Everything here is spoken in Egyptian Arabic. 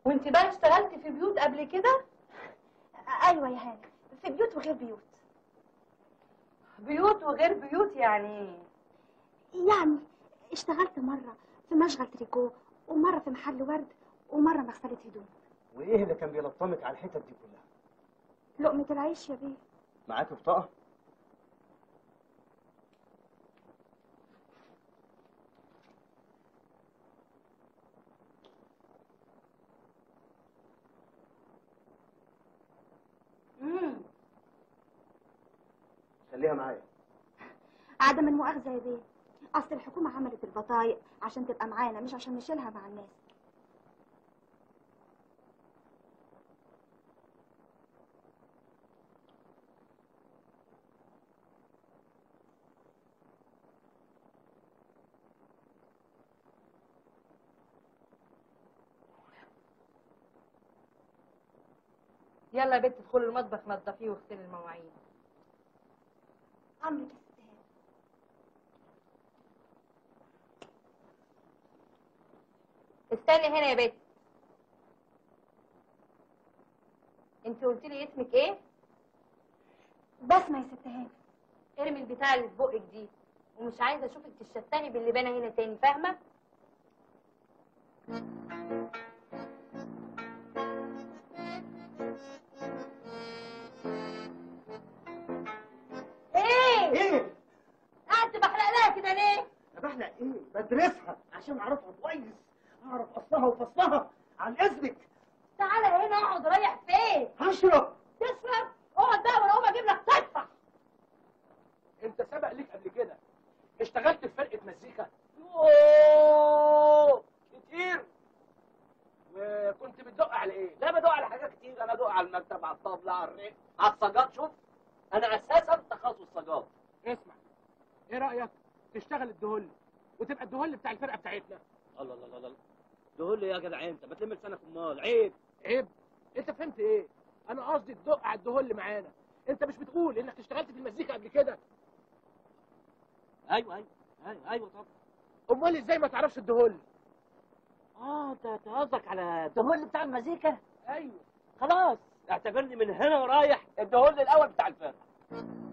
وانت بقى اشتغلتي في بيوت قبل كده ايوه يا هاني في بيوت وغير بيوت بيوت وغير بيوت يعني ايه يعني اشتغلت مره في مشغل تريكو ومره في محل ورد ومره مغسله هدوم وايه اللي كان بيلطمك على الحتت دي كلها لقمه العيش يا بيه معاك بطاقه امم خليها معايا عدم المؤاخذه يا بيه اصل الحكومه عملت البطايق عشان تبقى معانا مش عشان نشيلها مع الناس يلا يا بنت ادخلي المطبخ نظفيه واغسلي المواعين امرك يا ست هاني استني هنا يا بنت انت قلت لي اسمك ايه بسمه يا ست هاني ارمي البتاع اللي في بقك دي ومش عايزه اشوفك تشتاني باللبانه هنا تاني فاهمه ايه ايه قعدت بحرق لها كده ليه طب احنا ايه بدرسها عشان اعرفها كويس اعرف اصلها وفصلها عن اذنك تعالى هنا اقعد رايح فين هشرب تشرب اقعد بقى وانا اقوم اجيب لك تدفع انت سبق ليك قبل كده اشتغلت في فرقه مزيكا يوه كتير وكنت بتدق على ايه لا بدق على حاجات كتير انا ادق على المكتب على الطبله على الريق على الصاجات شوف انا اساسا تخصص صاجات اسمع ايه رايك تشتغل الدهل وتبقى الدهل بتاع الفرقه بتاعتنا الله الله الله الله تقول لي يا جدع انت ما تلم لسانك امال عيب عيب انت فهمت ايه انا قصدي تدق على الدهل معانا انت مش بتقول انك اشتغلت في المزيكا قبل كده ايوه ايوه ايوه ايوه طبعا امال ازاي ما تعرفش الدهل اه انت قصدك على الدهول بتاع المزيكا ايوه خلاص اعتبرني من هنا ورايح الدهول الاول بتاع الفرقه